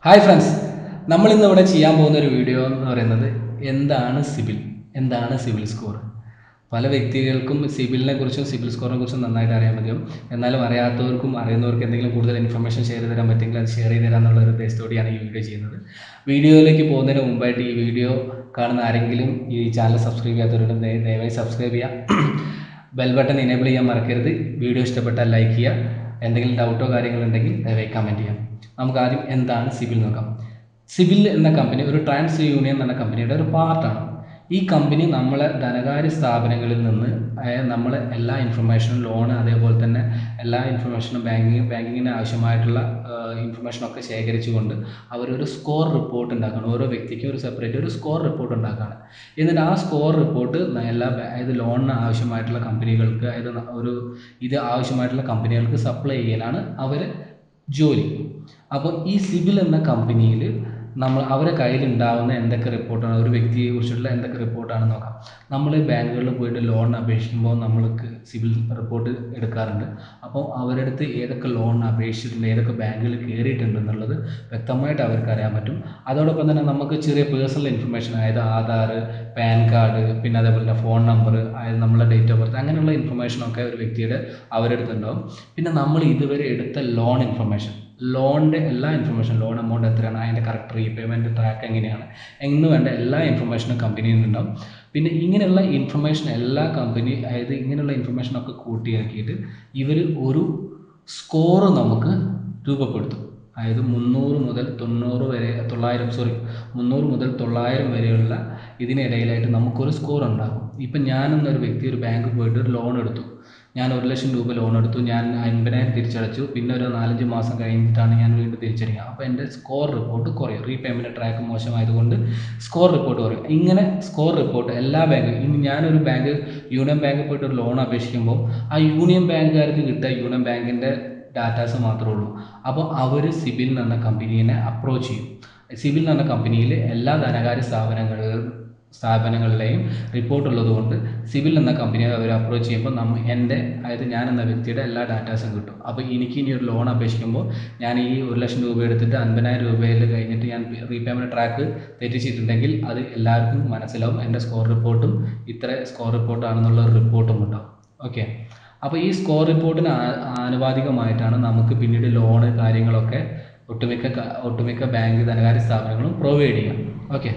hi friends നമ്മൾ ഇന്ന് ഇവിടെ ചെയ്യാൻ പോകുന്ന ഒരു വീഡിയോ എന്ന് പറയുന്നത് എന്താണ് സിബിൽ എന്താണ് സിബിൽ സ്കോർ പല വ്യക്തികൾക്കും സിബിലിനെ കുറിച്ചും സിബിൽ സ്കോറിനെ കുറിച്ചും നന്നായിട്ട് അറിയാൻ പറ്റും എന്നാലും അറിയാത്തവർക്കും അറിയുന്നവർക്കും എന്തെങ്കിലും കൂടുതൽ ഇൻഫർമേഷൻ ഷെയർ ചെയ്ത് തരാൻ പറ്റുമെങ്കിൽ അത് ഷെയർ ചെയ്ത് തരാം എന്നുള്ള ഒരു ഉദ്ദേശത്തോടെയാണ് ഈ വീഡിയോ ചെയ്യുന്നത് വീഡിയോയിലേക്ക് പോകുന്നതിന് മുമ്പായിട്ട് ഈ വീഡിയോ കാണുന്ന ആരെങ്കിലും ഈ ചാനൽ സബ്സ്ക്രൈബ് ചെയ്യാത്തവരുടെ ദയ- ദയവായി സബ്സ്ക്രൈബ് ചെയ്യുക ബെൽ ബട്ടൺ എനേബിൾ ചെയ്യാൻ മറക്കരുത് വീഡിയോ ഇഷ്ടപ്പെട്ടാൽ ലൈക്ക് ചെയ്യുക എന്തെങ്കിലും ഡൗട്ടോ കാര്യങ്ങളുണ്ടെങ്കിൽ ദയവായി കമൻറ്റ് ചെയ്യാം നമുക്ക് ആദ്യം എന്താണ് സിബിൽ നോക്കാം സിബിൽ എന്ന കമ്പനി ഒരു ട്രാൻസ് യൂണിയൻ എന്ന കമ്പനിയുടെ ഒരു പാർട്ടാണ് ഈ കമ്പനി നമ്മളെ ധനകാര്യ സ്ഥാപനങ്ങളിൽ നിന്ന് അതായത് നമ്മളെ എല്ലാ ഇൻഫർമേഷനും ലോൺ അതേപോലെ തന്നെ എല്ലാ ഇൻഫർമേഷനും ബാങ്കിങ് ബാങ്കിങ്ങിന് ആവശ്യമായിട്ടുള്ള ഇൻഫർമേഷനൊക്കെ ശേഖരിച്ചുകൊണ്ട് അവരൊരു സ്കോർ റിപ്പോർട്ട് ഉണ്ടാക്കുകയാണ് ഓരോ വ്യക്തിക്കും ഒരു സെപ്പറേറ്റ് ഒരു സ്കോർ റിപ്പോർട്ട് ഉണ്ടാക്കുകയാണ് എന്നിട്ട് ആ സ്കോർ റിപ്പോർട്ട് എല്ലാ ബാ- അതായത് ലോണിന് ആവശ്യമായിട്ടുള്ള കമ്പനികൾക്ക് അതായത് ന- ഒരു ഇത് ആവശ്യമായിട്ടുള്ള കമ്പനികൾക്ക് സപ്ലൈ ചെയ്യലാണ് അവർ ജോലി അപ്പോൾ ഈ സിബിൽ എന്ന കമ്പനിയിൽ നമ്മൾ അവരെ കയ്യിൽ ഉണ്ടാവുന്ന എന്തൊക്കെ റിപ്പോർട്ടാണ് ഒരു വ്യക്തിയെ കുറിച്ചുള്ള എന്തൊക്കെ റിപ്പോർട്ടാണെന്ന് നോക്കാം നമ്മൾ ബാങ്കുകളിൽ പോയിട്ട് ലോൺ അപേക്ഷിക്കുമ്പോൾ നമ്മൾക്ക് സിബിൽ റിപ്പോർട്ട് എടുക്കാറുണ്ട് അപ്പോൾ അവരുടെ അടുത്ത് ഏതൊക്കെ ലോൺ അപേക്ഷിച്ചിട്ടുണ്ട് ഏതൊക്കെ ബാങ്കുകൾ കയറിയിട്ടുണ്ട് എന്നുള്ളത് വ്യക്തമായിട്ട് അവർക്ക് അറിയാൻ പറ്റും അതോടൊപ്പം തന്നെ നമുക്ക് ചെറിയ പേഴ്സണൽ ഇൻഫർമേഷൻ അതായത് ആധാർ പാൻ കാർഡ് പിന്നെ അതേപോലെ തന്നെ ഫോൺ നമ്പർ അതായത് നമ്മളെ ഡേറ്റ് ഓഫ് ബർത്ത് അങ്ങനെയുള്ള ഇൻഫർമേഷനൊക്കെ ഒരു വ്യക്തിയുടെ അവരുടെ അടുത്തുണ്ടാവും പിന്നെ നമ്മൾ ഇതുവരെ എടുത്ത ലോൺ ഇൻഫർമേഷൻ ലോണിൻ്റെ എല്ലാ ഇൻഫർമേഷൻ ലോൺ എമൗണ്ട് എത്രയാണ് അതിൻ്റെ കറക്റ്റ് റീപേയ്മെൻറ്റ് ട്രാക്ക് എങ്ങനെയാണ് എന്ന് വേണ്ട എല്ലാ ഇൻഫർമേഷനും കമ്പനിയിൽ നിന്നുണ്ടാവും പിന്നെ ഇങ്ങനെയുള്ള ഇൻഫർമേഷൻ എല്ലാ കമ്പനി അതായത് ഇങ്ങനെയുള്ള ഇൻഫർമേഷനൊക്കെ കൂട്ടിയാക്കിയിട്ട് ഇവർ ഒരു സ്കോർ നമുക്ക് രൂപപ്പെടുത്തും അതായത് മുന്നൂറ് മുതൽ തൊണ്ണൂറ് വരെ തൊള്ളായിരം സോറി മുന്നൂറ് മുതൽ തൊള്ളായിരം വരെയുള്ള ഇതിനിടയിലായിട്ട് നമുക്കൊരു സ്കോർ ഉണ്ടാകും ഇപ്പം ഞാനെന്നൊരു വ്യക്തി ഒരു ബാങ്കിൽ പോയിട്ട് ഒരു ലോൺ എടുത്തു ഞാൻ ഒരു ലക്ഷം രൂപ ലോൺ എടുത്തു ഞാൻ അൻപതിനായിരം തിരിച്ചടച്ചു പിന്നെ ഒരു നാലഞ്ച് മാസം കഴിഞ്ഞിട്ടാണ് ഞാൻ വീണ്ടും തിരിച്ചടിക്കുക അപ്പോൾ എൻ്റെ സ്കോർ റിപ്പോർട്ട് കുറയും റീപേയ്മെൻറ്റ് ട്രാക്ക് മോശമായതുകൊണ്ട് സ്കോർ റിപ്പോർട്ട് കുറയും ഇങ്ങനെ സ്കോർ റിപ്പോർട്ട് എല്ലാ ബാങ്കും ഇനി ഞാനൊരു ബാങ്ക് യൂണിയൻ ബാങ്കിൽ പോയിട്ട് ഒരു ലോൺ അപേക്ഷിക്കുമ്പോൾ ആ യൂണിയൻ ബാങ്കുകാർക്ക് കിട്ടുക യൂണിയൻ ബാങ്കിൻ്റെ ഡാറ്റാസ് മാത്രമേ ഉള്ളൂ അപ്പോൾ അവർ സിബിൽ എന്ന കമ്പനീനെ അപ്രോച്ച് ചെയ്യും സിബിൽ എന്ന കമ്പനിയിൽ എല്ലാ ധനകാര്യ സ്ഥാപനങ്ങളും സ്ഥാപനങ്ങളിലെയും റിപ്പോർട്ട് ഉള്ളതുകൊണ്ട് സിവിൽ എന്ന കമ്പനിയെ അവർ അപ്രോച്ച് ചെയ്യുമ്പോൾ നമ്മ എൻ്റെ അതായത് ഞാൻ എന്ന വ്യക്തിയുടെ എല്ലാ ഡാറ്റാസും കിട്ടും അപ്പോൾ എനിക്ക് ഇനി ഒരു ലോൺ അപേക്ഷിക്കുമ്പോൾ ഞാൻ ഈ ഒരു ലക്ഷം രൂപ എടുത്തിട്ട് അൻപതിനായിരം രൂപയിൽ കഴിഞ്ഞിട്ട് ഞാൻ റീപേയ്മെൻറ്റ് ട്രാക്ക് തെറ്റിച്ചിട്ടുണ്ടെങ്കിൽ അത് എല്ലാവർക്കും മനസ്സിലാവും എൻ്റെ സ്കോർ റിപ്പോർട്ടും ഇത്ര സ്കോർ റിപ്പോർട്ടാണെന്നുള്ള ഒരു റിപ്പോർട്ടും ഉണ്ടാവും ഓക്കെ അപ്പോൾ ഈ സ്കോർ റിപ്പോർട്ടിന് ആ- ആനുപാതികമായിട്ടാണ് നമുക്ക് പിന്നീട് ലോണ് കാര്യങ്ങളൊക്കെ ഒട്ടുമിക്ക ക- ഒട്ടുമിക്ക ബാങ്ക് ധനകാര്യ സ്ഥാപനങ്ങളും പ്രൊവൈഡ് ചെയ്യാം ഓക്കെ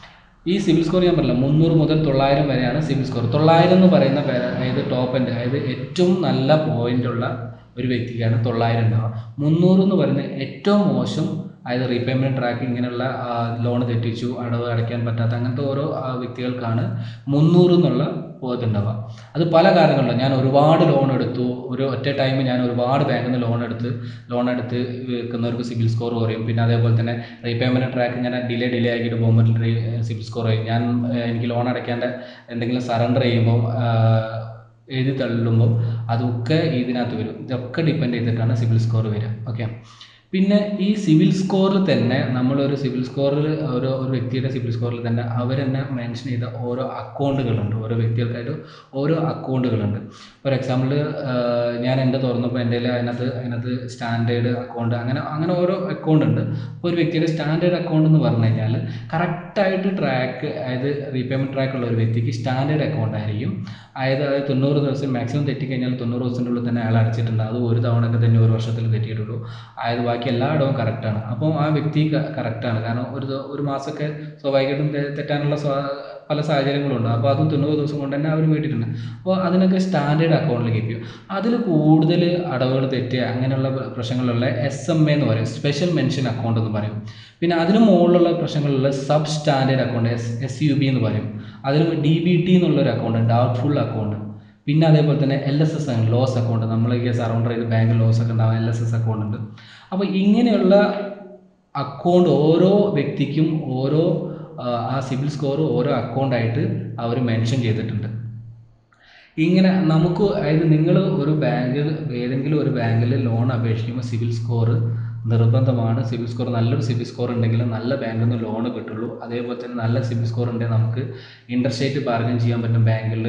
ഈ സിവിൽ സ്കോർ ഞാൻ പറഞ്ഞില്ല മുന്നൂറ് മുതൽ തൊള്ളായിരം വരെയാണ് സിവിൽ സ്കോർ തൊള്ളായിരം എന്ന് പറയുന്ന പേര് അതായത് ടോപ്പ് എൻഡ് അതായത് ഏറ്റവും നല്ല പോയിന്റ് ഉള്ള ഒരു വ്യക്തിക്കാണ് തൊള്ളായിരം ഉണ്ടാവുക മുന്നൂറ് എന്ന് പറയുന്നത് ഏറ്റവും മോശം അതായത് റീപേയ്മെൻറ്റ് ട്രാക്ക് ഇങ്ങനെയുള്ള ലോൺ തെറ്റിച്ചു അടവ് അടയ്ക്കാൻ പറ്റാത്ത അങ്ങനത്തെ ഓരോ ആ, വ്യക്തികൾക്കാണ് മുന്നൂറ് എന്നുള്ള പോകത്തുണ്ടാവുക അത് പല കാരണങ്ങളിലും ഞാൻ ഒരുപാട് ലോൺ എടുത്തു ഒരു ഒറ്റ ടൈം ഞാൻ ഒരുപാട് ബാങ്കിൽ നിന്ന് ലോൺ എടുത്ത് ലോൺ എടുത്ത് വെക്കുന്നവർക്ക് സിബിൽ സ്കോർ കുറയും പിന്നെ അതേപോലെ തന്നെ റീപേയ്മെൻറ്റ് ട്രാക്ക് ഞാൻ ഡിലേ ഡിലേ ആക്കിയിട്ട് പോകുമ്പോൾ സിബിൽ സ്കോർ കുറയും ഞാൻ ഏഹ്, എനിക്ക് ലോൺ അടയ്ക്കാണ്ട് എന്തെങ്കിലും സറണ്ടർ ചെയ്യുമ്പോൾ ആഹ്, എഴുതി തള്ളുമ്പോൾ അതൊക്കെ ഇതിനകത്ത് വരും ഇതൊക്കെ ഡിപ്പെൻഡ് ചെയ്തിട്ടാണ് സിബിൽ സ്കോർ വരിക ഓക്കെ പിന്നെ ഈ സിവിൽ സ്കോറിൽ തന്നെ നമ്മളൊരു സിവിൽ സ്കോറിൽ ഓരോ ഒരു വ്യക്തിയുടെ സിവിൽ സ്കോറിൽ തന്നെ അവർ തന്നെ മെൻഷൻ ചെയ്ത ഓരോ അക്കൗണ്ടുകളുണ്ട് ഓരോ വ്യക്തികൾക്കായിട്ട് ഓരോ അക്കൗണ്ടുകളുണ്ട് ഫോർ എക്സാമ്പിൾ ഞാൻ എൻ്റെ തുറന്നപ്പോൾ എൻ്റെ കയ്യിൽ അതിനകത്ത് അതിനകത്ത് സ്റ്റാൻഡേർഡ് അക്കൗണ്ട് അങ്ങനെ അങ്ങനെ ഓരോ അക്കൗണ്ട് ഉണ്ട് അപ്പോൾ ഒരു വ്യക്തിയുടെ സ്റ്റാൻഡേർഡ് അക്കൗണ്ട് എന്ന് പറഞ്ഞു കഴിഞ്ഞാൽ കറക്റ്റായിട്ട് ട്രാക്ക് അതായത് റീപേയ്മെൻറ്റ് ട്രാക്ക് ഉള്ള ഒരു വ്യക്തിക്ക് സ്റ്റാൻഡേർഡ് അക്കൗണ്ട് ആയിരിക്കും അതായത് അത് തൊണ്ണൂറ് ദിവസം മാക്സിമം തെറ്റിക്കഴിഞ്ഞാൽ തൊണ്ണൂറ് ദിവസത്തിൻ്റെ ഉള്ളിൽ തന്നെ അയാൾ അടച്ചിട്ടുണ്ട് അത് ഒരു തവണയൊക്കെ തന്നെ ഒരു വർഷത്തിൽ തെറ്റിയിട്ടുള്ളൂ അതായത് ബാക്കി എല്ലാ ഇടവും കറക്റ്റാണ് അപ്പോൾ ആ വ്യക്തി കറക്റ്റാണ് കാരണം ഒരു ദ- ഒരു മാസമൊക്കെ സ്വാഭാവികമായിട്ടും തെ- തെറ്റാനുള്ള സ്വാ പല സാഹചര്യങ്ങളുണ്ട് അപ്പോൾ അതും തൊണ്ണൂറ് ദിവസം കൊണ്ട് തന്നെ അവർ വീട്ടിട്ടുണ്ട് അപ്പോൾ അതിനൊക്കെ സ്റ്റാൻഡേർഡ് അക്കൗണ്ടിൽ കീപ്പ് ചെയ്യും അതിൽ കൂടുതൽ അടവുകൾ തെറ്റുക അങ്ങനെയുള്ള പ്ര- പ്രശ്നങ്ങളുള്ള എസ് എം എ എന്ന് പറയും സ്പെഷ്യൽ മെൻഷൻ അക്കൗണ്ട് എന്ന് പറയും പിന്നെ അതിന് മുകളിലുള്ള പ്രശ്നങ്ങളുള്ള sub standard account S S U B എന്ന് പറയും അതിന് ഡി ബി ടി എന്നുള്ളൊരു അക്കൗണ്ട് ഡൗട്ട്ഫുൾ അക്കൗണ്ട് പിന്നെ അതേപോലെ തന്നെ എൽ എസ് എസ് ആണ് ലോസ് അക്കൗണ്ട് നമ്മളൊക്കെ സറൗണ്ടർ ചെയ്ത് ബാങ്ക് ലോസ് ഒക്കെ ഉണ്ടാവും എൽ എസ് എസ് അക്കൗണ്ട് ഉണ്ട് അപ്പോൾ ഇങ്ങനെയുള്ള അക്കൗണ്ട് ഓരോ വ്യക്തിക്കും ഓരോ ആ, ആ സിബിൽ സ്കോർ ഓരോ അക്കൗണ്ടായിട്ട് അവർ മെൻഷൻ ചെയ്തിട്ടുണ്ട് ഇങ്ങനെ നമുക്ക് അതായത് നിങ്ങൾ ഒരു ബാങ്കിൽ ഏതെങ്കിലും ഒരു ബാങ്കിൽ ലോൺ അപേക്ഷിക്കുമ്പോൾ സിബിൽ സ്കോർ നിർബന്ധമാണ് സിബിൽ സ്കോർ നല്ലൊരു സിബിൽ സ്കോർ ഉണ്ടെങ്കിൽ നല്ല ബാങ്കിൽ നിന്ന് ലോൺ കിട്ടുള്ളൂ അതേപോലെ തന്നെ നല്ല സിബിൽ സ്കോർ ഉണ്ടെങ്കിൽ നമുക്ക് ഇൻട്രസ്റ്റ് റേറ്റ് ബാർഗൻ ചെയ്യാൻ പറ്റും ബാങ്കിൽ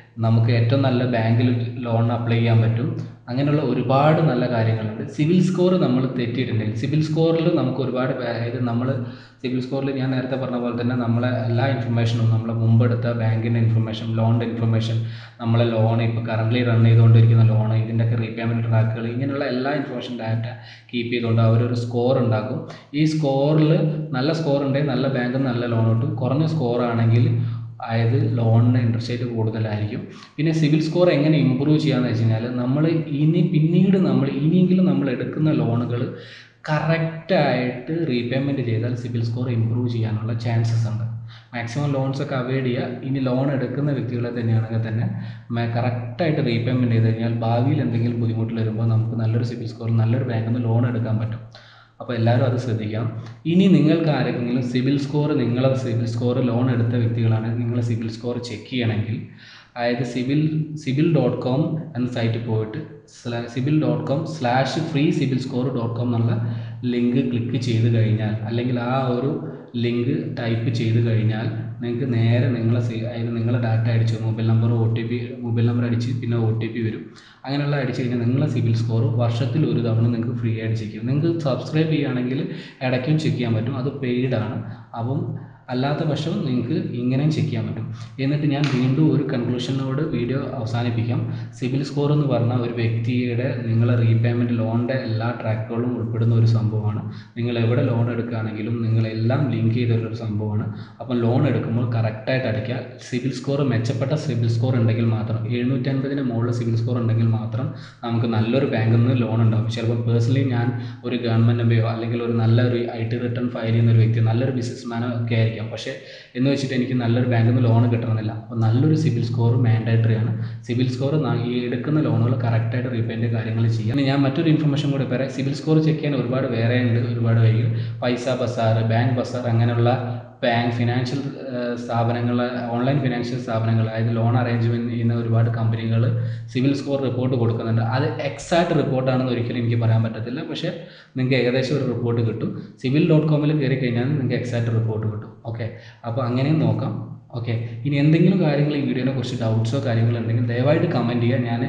നമുക്ക് ഏറ്റവും നല്ല ബാങ്കിൽ ലോൺ അപ്ലൈ ചെയ്യാൻ പറ്റും അങ്ങനെയുള്ള ഒരുപാട് നല്ല കാര്യങ്ങളുണ്ട് സിവിൽ സ്കോർ നമ്മൾ തെറ്റിയിട്ടുണ്ടെങ്കിൽ സിവിൽ സ്കോറിൽ നമുക്ക് ഒരുപാട് പേ- അതായത് നമ്മൾ സിവിൽ സ്കോറിൽ ഞാൻ നേരത്തെ പറഞ്ഞ പോലെ തന്നെ നമ്മളെ എല്ലാ ഇൻഫർമേഷനും നമ്മളെ മുമ്പെടുത്ത ബാങ്കിൻ്റെ ഇൻഫർമേഷൻ ലോണിൻ്റെ ഇൻഫർമേഷൻ നമ്മളെ ലോൺ ഇപ്പോൾ കറൻ്റ്ലി റൺ ചെയ്തുകൊണ്ടിരിക്കുന്ന ലോൺ ഇതിൻ്റെയൊക്കെ റീപേയ്മെൻറ്റ് ട്രാക്കുകൾ ഇങ്ങനെയുള്ള എല്ലാ ഇൻഫർമേഷൻ ഡാറ്റ കീപ്പ് ചെയ്തുകൊണ്ട് അവരൊരു സ്കോർ ഉണ്ടാക്കും ഈ സ്കോറിൽ നല്ല സ്കോർ ഉണ്ടെങ്കിൽ നല്ല ബാങ്കിൽ നല്ല ലോൺ കിട്ടും കുറഞ്ഞ സ്കോർ ആണെങ്കിൽ അതായത് ലോണിന് ഇൻട്രസ്റ്റ് റേറ്റ് കൂടുതലായിരിക്കും പിന്നെ സിവിൽ സ്കോർ എങ്ങനെ ഇമ്പ്രൂവ് ചെയ്യാന്ന് വെച്ച് കഴിഞ്ഞാൽ നമ്മൾ ഇനി പിന്നീട് നമ്മൾ ഇനിയെങ്കിലും നമ്മൾ എടുക്കുന്ന ലോണുകൾ കറക്റ്റായിട്ട് റീപേയ്മെൻറ്റ് ചെയ്താൽ സിവിൽ സ്കോർ ഇമ്പ്രൂവ് ചെയ്യാനുള്ള ചാൻസസ് ഉണ്ട് മാക്സിമം ലോൺസ് ഒക്കെ അവോയ്ഡ് ചെയ്യുക ഇനി ലോൺ എടുക്കുന്ന വ്യക്തികളെ തന്നെയാണെങ്കിൽ തന്നെ കറക്റ്റായിട്ട് റീപേയ്മെൻറ്റ് ചെയ്ത് കഴിഞ്ഞാൽ ഭാവിയിൽ എന്തെങ്കിലും ബുദ്ധിമുട്ട് വരുമ്പോൾ നമുക്ക് നല്ലൊരു സിവിൽ സ്കോർ നല്ലൊരു ബാങ്കിൽ നിന്ന് ലോൺ എടുക്കാൻ പറ്റും അപ്പോൾ എല്ലാവരും അത് ശ്രദ്ധിക്കാം ഇനി നിങ്ങൾക്ക് ആരെങ്കിലും സിവിൽ സ്കോർ നിങ്ങളെ സിവിൽ സ്കോർ ലോൺ എടുത്ത വ്യക്തികളാണെങ്കിൽ നിങ്ങൾ സിവിൽ സ്കോർ ചെക്ക് ചെയ്യണമെങ്കിൽ അതായത് സിവിൽ സിവിൽ ഡോട്ട് കോം എന്ന സൈറ്റിൽ പോയിട്ട് CIBIL dot com slash free CIBIL score dot com എന്നുള്ള ലിങ്ക് ക്ലിക്ക് ചെയ്ത് കഴിഞ്ഞാൽ അല്ലെങ്കിൽ ആ ഒരു ലിങ്ക് ടൈപ്പ് ചെയ്ത് കഴിഞ്ഞാൽ നിങ്ങൾക്ക് നേരെ നിങ്ങളെ സി അതായത് നിങ്ങളെ ഡാറ്റ അടിച്ച് mobile number O T P mobile number അടിച്ച് പിന്നെ ഒ ടി പി വരും അങ്ങനെയുള്ള അടിച്ച് കഴിഞ്ഞാൽ നിങ്ങളെ സിവിൽ സ്കോർ വർഷത്തിൽ ഒരു തവണ നിങ്ങൾക്ക് ഫ്രീ ആയിട്ട് ചെക്ക് ചെയ്യും നിങ്ങൾക്ക് സബ്സ്ക്രൈബ് ചെയ്യുകയാണെങ്കിൽ ഇടയ്ക്കും ചെക്ക് ചെയ്യാൻ പറ്റും അത് പെയ്ഡാണ് അപ്പം അല്ലാത്ത പക്ഷം നിങ്ങൾക്ക് ഇങ്ങനെയും ചെക്ക് ചെയ്യാൻ പറ്റും എന്നിട്ട് ഞാൻ വീണ്ടും ഒരു കൺക്ലൂഷനോട് വീഡിയോ അവസാനിപ്പിക്കാം സിവിൽ സ്കോർ എന്ന് പറഞ്ഞാൽ ഒരു വ്യക്തിയുടെ നിങ്ങളെ റീപേയ്മെൻറ്റ് ലോണിൻ്റെ എല്ലാ ട്രാക്കുകളും ഉൾപ്പെടുന്ന ഒരു സംഭവമാണ് നിങ്ങൾ എവിടെ ലോൺ എടുക്കുകയാണെങ്കിലും നിങ്ങളെല്ലാം ലിങ്ക് ചെയ്തൊരു സംഭവമാണ് അപ്പം ലോൺ എടുക്കുമ്പോൾ കറക്റ്റായിട്ട് അടയ്ക്കുക സിവിൽ സ്കോർ മെച്ചപ്പെട്ട സിവിൽ സ്കോർ ഉണ്ടെങ്കിൽ മാത്രം എഴുന്നൂറ്റൻപതിന് മുകളിൽ സിവിൽ സ്കോർ ഉണ്ടെങ്കിൽ മാത്രം നമുക്ക് നല്ലൊരു ബാങ്കിൽ നിന്ന് ലോൺ ഉണ്ടാവും ചിലപ്പോൾ പേഴ്സണലി ഞാൻ ഒരു ഗവൺമെൻറ് എംബയോ അല്ലെങ്കിൽ ഒരു നല്ലൊരു ഐ ടി റിട്ടേൺ ഫയൽ ചെയ്യുന്ന ഒരു വ്യക്തി നല്ലൊരു ബിസിനസ് മാനോ ഒക്കെ ആയിരിക്കാം പക്ഷേ എന്ന് വെച്ചിട്ട് എനിക്ക് നല്ലൊരു ബാങ്കിൽ നിന്ന് ലോൺ കിട്ടണമെന്നില്ല അപ്പോൾ നല്ലൊരു സിവിൽ സ്കോർ മാൻഡേറ്ററി ആണ് സിവിൽ സ്കോർ ഈ എടുക്കുന്ന ലോണുകൾ കറക്റ്റായിട്ട് റീപേയ്മെൻറ്റ് കാര്യങ്ങൾ ചെയ്യാം ഇനി ഞാൻ മറ്റൊരു ഇൻഫർമേഷൻ കൂടി പറയാം സിവിൽ സ്കോർ ചെക്ക് ചെയ്യാൻ ഒരുപാട് വേറെ ഉണ്ട് ഒരുപാട് വഴികൾ പൈസ ബസാർ ബാങ്ക് ബസാർ അങ്ങനെയുള്ള ബാങ്ക് ഫിനാൻഷ്യൽ സ്ഥാപനങ്ങൾ ഓൺലൈൻ ഫിനാൻഷ്യൽ സ്ഥാപനങ്ങൾ അതായത് ലോൺ അറേഞ്ച്മെൻറ്റ് ചെയ്യുന്ന ഒരുപാട് കമ്പനികൾ സിവിൽ സ്കോർ റിപ്പോർട്ട് കൊടുക്കുന്നുണ്ട് അത് എക്സാക്ട് റിപ്പോർട്ടാണെന്ന് ഒരിക്കലും എനിക്ക് പറയാൻ പറ്റത്തില്ല പക്ഷേ നിങ്ങൾക്ക് ഏകദേശം ഒരു റിപ്പോർട്ട് കിട്ടും സിവിൽ ഡോട്ട് കോമിൽ കയറി കഴിഞ്ഞാൽ നിങ്ങൾക്ക് എക്സാക്ട് റിപ്പോർട്ട് കിട്ടും ഓക്കെ അപ്പോൾ അങ്ങനെയും നോക്കാം ഓക്കെ ഇനി എന്തെങ്കിലും കാര്യങ്ങൾ ഈ വീഡിയോനെ കുറിച്ച് ഡൗട്ട്സോ കാര്യങ്ങളോ ഉണ്ടെങ്കിൽ ദയവായിട്ട് കമൻറ്റ് ചെയ്യുക ഞാൻ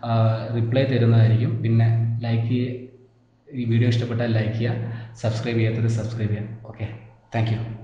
റിപ്ലൈ തരുന്നതായിരിക്കും പിന്നെ ലൈക്ക് ചെയ്യുക ഈ വീഡിയോ ഇഷ്ടപ്പെട്ടാൽ ലൈക്ക് ചെയ്യുക സബ്സ്ക്രൈബ് ചെയ്യാത്തത് സബ്സ്ക്രൈബ് ചെയ്യുക ഓക്കെ താങ്ക് യു